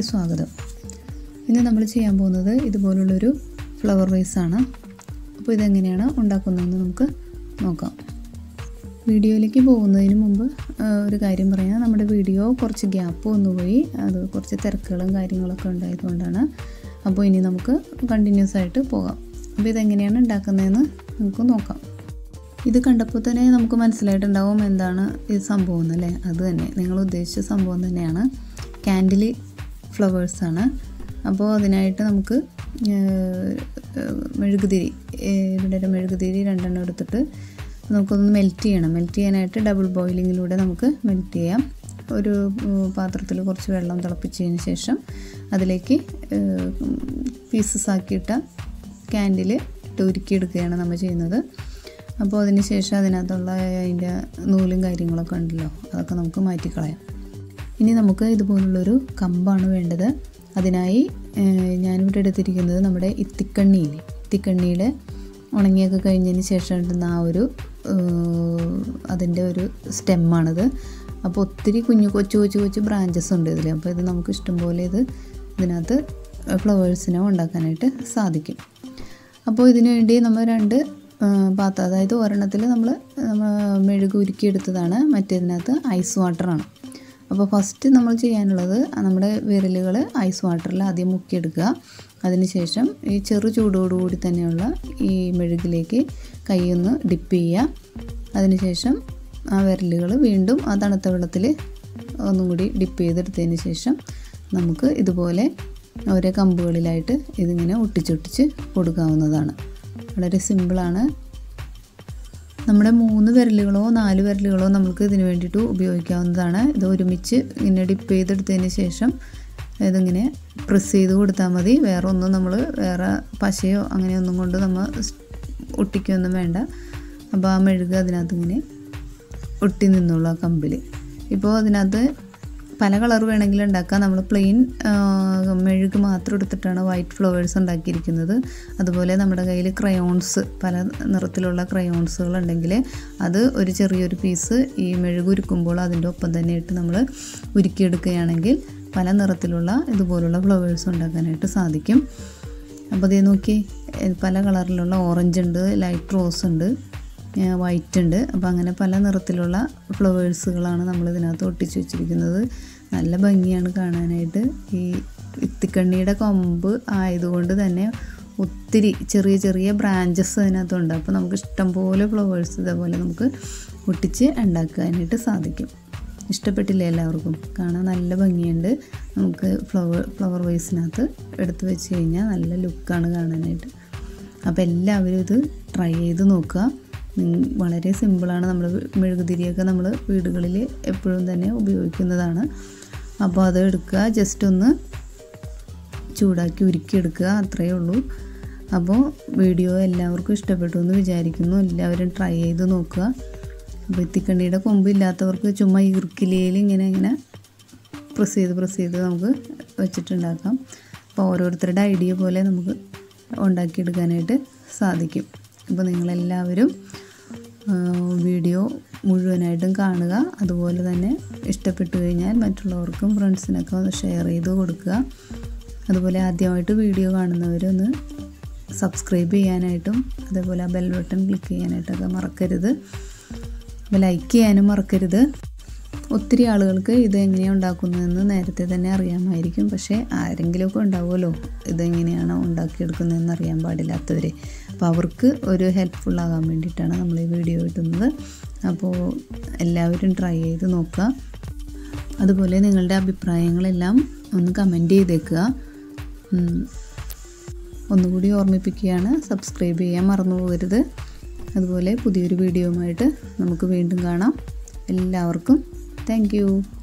സ്വാഗതം ഇന്ന് നമ്മൾ ചെയ്യാൻ പോകുന്നത് ഇതുപോലുള്ളൊരു ഫ്ലവർ ആണ് അപ്പോൾ ഇതെങ്ങനെയാണ് ഉണ്ടാക്കുന്നതെന്ന് നമുക്ക് നോക്കാം വീഡിയോയിലേക്ക് പോകുന്നതിന് മുമ്പ് ആ, ഒരു കാര്യം പറയാം നമ്മുടെ വീഡിയോ കുറച്ച് ഗ്യാപ്പ് വന്നുപോയി അത് കുറച്ച് തിരക്കുകളും കാര്യങ്ങളൊക്കെ ഉണ്ടായതുകൊണ്ടാണ് അപ്പോൾ ഇനി നമുക്ക് കണ്ടിന്യൂസ് ആയിട്ട് പോകാം അപ്പോൾ ഇതെങ്ങനെയാണ് ഉണ്ടാക്കുന്നതെന്ന് നമുക്ക് നോക്കാം ഇത് കണ്ടപ്പോൾ തന്നെ നമുക്ക് മനസ്സിലായിട്ടുണ്ടാവും എന്താണ് ഈ സംഭവം എന്നല്ലേ അത് തന്നെ നിങ്ങൾ ഉദ്ദേശിച്ച സംഭവം തന്നെയാണ് ക്യാൻഡിൽ ഫ്ലവേഴ്സാണ് അപ്പോൾ അതിനായിട്ട് നമുക്ക് ഏഹ്, ഏഹ്, മെഴുകുതിരി ഏഹ്, ഇവിടെ ഒരു മെഴുകുതിരി രണ്ടെണ്ണം എടുത്തിട്ട് നമുക്കൊന്ന് മെൽറ്റ് ചെയ്യണം മെൽറ്റ് ചെയ്യാനായിട്ട് ഡബിൾ ബോയിലിങ്ങിലൂടെ നമുക്ക് മെൽറ്റ് ചെയ്യാം ഒരു പാത്രത്തിൽ കുറച്ച് വെള്ളം തിളപ്പിച്ചതിന് ശേഷം അതിലേക്ക് പീസസ് ആക്കിയിട്ട ക്യാൻഡിൽ ഇട്ട് ഉരുക്കിയെടുക്കുകയാണ് നമ്മൾ ചെയ്യുന്നത് അപ്പോൾ അതിന് ശേഷം അതിനകത്തുള്ള അതിൻ്റെ നൂലും കാര്യങ്ങളൊക്കെ ഉണ്ടല്ലോ അതൊക്കെ നമുക്ക് മാറ്റിക്കളയാം ഇനി നമുക്ക് ഇതുപോലുള്ളൊരു കമ്പാണ് വേണ്ടത് അതിനായി ഏഹ്, ഞാനിവിടെ എടുത്തിരിക്കുന്നത് നമ്മുടെ ഇത്തിക്കണ്ണിയില്ലേ ഇത്തിക്കണ്ണിയുടെ ഉണങ്ങിയൊക്കെ കഴിഞ്ഞതിന് ശേഷം കിട്ടുന്ന ആ ഒരു ഏഹ്, അതിൻ്റെ ഒരു സ്റ്റെമ്മാണിത് അപ്പോൾ ഒത്തിരി കുഞ്ഞു കൊച്ചു കൊച്ചു കൊച്ചു ബ്രാഞ്ചസ് ഉണ്ട് ഇതിൽ അപ്പോൾ ഇത് നമുക്ക് ഇഷ്ടംപോലെ ഇത് ഇതിനകത്ത് ഫ്ലവേഴ്സിനെ ഉണ്ടാക്കാനായിട്ട് സാധിക്കും അപ്പോൾ ഇതിനു വേണ്ടി നമ്മൾ രണ്ട് ആ, പാത്രം അതായത് ഒരെണ്ണത്തിൽ നമ്മൾ മെഴുക് ഉരുക്കിയെടുത്തതാണ് മറ്റേതിനകത്ത് ഐസ് വാട്ടറാണ് അപ്പോൾ ഫസ്റ്റ് നമ്മൾ ചെയ്യാനുള്ളത് നമ്മുടെ വിരലുകൾ ഐസ് വാട്ടറിൽ ആദ്യം മുക്കിയെടുക്കുക അതിനുശേഷം ഈ ചെറു ചൂടോടുകൂടി തന്നെയുള്ള ഈ മെഴുകിലേക്ക് കൈയൊന്ന് ഡിപ്പ് ചെയ്യുക അതിനുശേഷം ആ വിരലുകൾ വീണ്ടും ആ തണുത്ത വെള്ളത്തിൽ ഒന്നും കൂടി ഡിപ്പ് ചെയ്തെടുത്തതിന് ശേഷം നമുക്ക് ഇതുപോലെ ഓരോ കമ്പുകളിലായിട്ട് ഇതിങ്ങനെ ഒട്ടിച്ചൊട്ടിച്ച് കൊടുക്കാവുന്നതാണ് വളരെ സിമ്പിളാണ് നമ്മുടെ മൂന്ന് വിരലുകളോ നാല് വിരലുകളോ നമുക്ക് ഇതിന് വേണ്ടിയിട്ട് ഉപയോഗിക്കാവുന്നതാണ് ഇത് ഒരുമിച്ച് ഇങ്ങനെ ഡിപ്പ് ചെയ്തെടുത്തതിന് ശേഷം ഇതിങ്ങനെ പ്രസ് ചെയ്ത് കൊടുത്താൽ മതി വേറെ ഒന്നും നമ്മൾ വേറെ പശയോ അങ്ങനെയൊന്നും കൊണ്ട് നമ്മൾ ഒട്ടിക്കൊന്നും വേണ്ട അപ്പോൾ ആ മെഴുക് അതിനകത്ത് ഇങ്ങനെ ഒട്ടി നിന്നുള്ള കമ്പിൽ ഇപ്പോൾ അതിനകത്ത് പല കളർ വേണമെങ്കിലും ഉണ്ടാക്കാം നമ്മൾ പ്ലെയിൻ മെഴുക് മാത്രം എടുത്തിട്ടാണ് വൈറ്റ് ഫ്ലവേഴ്സ് ഉണ്ടാക്കിയിരിക്കുന്നത് അതുപോലെ നമ്മുടെ കയ്യിൽ ക്രയോൺസ് പല നിറത്തിലുള്ള ക്രയോൺസുകൾ ഉണ്ടെങ്കിൽ അത് ഒരു ചെറിയൊരു പീസ് ഈ മെഴുക് ഉരുക്കുമ്പോൾ അതിൻ്റെ ഒപ്പം തന്നെ ഇട്ട് നമ്മൾ ഉരുക്കിയെടുക്കുകയാണെങ്കിൽ പല നിറത്തിലുള്ള ഇതുപോലുള്ള ഫ്ലവേഴ്സ് ഉണ്ടാക്കാനായിട്ട് സാധിക്കും അപ്പോൾ ഇതേ നോക്കി ഏഹ് പല കളറിലുള്ള ഓറഞ്ച് ഉണ്ട് ലൈറ്റ് റോസ് ഉണ്ട് വൈറ്റ് ഉണ്ട് അപ്പോൾ അങ്ങനെ പല നിറത്തിലുള്ള ഫ്ലവേഴ്സുകളാണ് നമ്മൾ ഇതിനകത്ത് ഒട്ടിച്ച് വെച്ചിരിക്കുന്നത് നല്ല ഭംഗിയാണ് കാണാനായിട്ട് ഈ ഇത്തിക്കണ്ണിയുടെ കൊമ്പ് ആയതുകൊണ്ട് തന്നെ ഒത്തിരി ചെറിയ ചെറിയ ബ്രാഞ്ചസ് അതിനകത്തുണ്ട് അപ്പോൾ നമുക്ക് ഇഷ്ടംപോലെ ഫ്ലവേഴ്സ് ഇതേപോലെ നമുക്ക് ഒട്ടിച്ച് ഉണ്ടാക്കാനായിട്ട് സാധിക്കും ഇഷ്ടപ്പെട്ടില്ലേ എല്ലാവർക്കും കാണാൻ നല്ല ഭംഗിയുണ്ട് നമുക്ക് ഫ്ലവർ ഫ്ലവർ വൈസിനകത്ത് എടുത്ത് വെച്ച് കഴിഞ്ഞാൽ നല്ല ലുക്കാണ് കാണാനായിട്ട് അപ്പോൾ എല്ലാവരും ഇത് ട്രൈ ചെയ്ത് നോക്കുക ഉം, വളരെ സിമ്പിളാണ് നമ്മൾ മെഴുകുതിരിയൊക്കെ നമ്മൾ വീടുകളിൽ എപ്പോഴും തന്നെ ഉപയോഗിക്കുന്നതാണ് അപ്പോൾ അത് എടുക്കുക ജസ്റ്റ് ഒന്ന് ചൂടാക്കി ഉരുക്കിയെടുക്കുക അത്രയേ ഉള്ളൂ അപ്പോൾ വീഡിയോ എല്ലാവർക്കും ഇഷ്ടപ്പെട്ടു എന്ന് വിചാരിക്കുന്നു എല്ലാവരും ട്രൈ ചെയ്ത് നോക്കുക അപ്പോൾ എത്തിക്കണ്ണിയുടെ കൊമ്പ് ഇല്ലാത്തവർക്ക് ചുമ്മാ ഇറുക്കിലയിൽ ഇങ്ങനെ ഇങ്ങനെ പ്രസ് ചെയ്ത് പ്രസ് ചെയ്ത് നമുക്ക് വെച്ചിട്ടുണ്ടാക്കാം അപ്പോൾ ഓരോരുത്തരുടെ ഐഡിയ പോലെ നമുക്ക് ഉണ്ടാക്കിയെടുക്കാനായിട്ട് സാധിക്കും അപ്പോൾ നിങ്ങളെല്ലാവരും ആ, വീഡിയോ മുഴുവനായിട്ടും കാണുക അതുപോലെ തന്നെ ഇഷ്ടപ്പെട്ടു കഴിഞ്ഞാൽ മറ്റുള്ളവർക്കും ഫ്രണ്ട്സിനൊക്കെ ഒന്ന് ഷെയർ ചെയ്ത് കൊടുക്കുക അതുപോലെ ആദ്യമായിട്ട് വീഡിയോ കാണുന്നവരൊന്ന് സബ്സ്ക്രൈബ് ചെയ്യാനായിട്ടും അതേപോലെ ആ ബെൽ ബട്ടൺ ക്ലിക്ക് ചെയ്യാനായിട്ടൊക്കെ മറക്കരുത് അപ്പോൾ ലൈക്ക് ചെയ്യാനും മറക്കരുത് ഒത്തിരി ആളുകൾക്ക് ഇത് എങ്ങനെയാണ് ഉണ്ടാക്കുന്നതെന്ന് നേരത്തെ തന്നെ അറിയാമായിരിക്കും പക്ഷേ ആരെങ്കിലുമൊക്കെ ഉണ്ടാവുമല്ലോ ഇതെങ്ങനെയാണ് ഉണ്ടാക്കിയെടുക്കുന്നതെന്ന് അറിയാൻ പാടില്ലാത്തവർ അപ്പോൾ അവർക്ക് ഒരു ഹെൽപ്ഫുൾ ആകാൻ വേണ്ടിയിട്ടാണ് നമ്മൾ ഈ വീഡിയോ ഇടുന്നത് അപ്പോൾ എല്ലാവരും ട്രൈ ചെയ്ത് നോക്കുക അതുപോലെ നിങ്ങളുടെ അഭിപ്രായങ്ങളെല്ലാം ഒന്ന് കമൻറ്റ് ചെയ്തേക്കുക ഉം. ഒന്നുകൂടി ഓർമ്മിപ്പിക്കുകയാണ് സബ്സ്ക്രൈബ് ചെയ്യാൻ മറന്നു പോകരുത് അതുപോലെ പുതിയൊരു വീഡിയോയുമായിട്ട് നമുക്ക് വീണ്ടും കാണാം എല്ലാവർക്കും താങ്ക്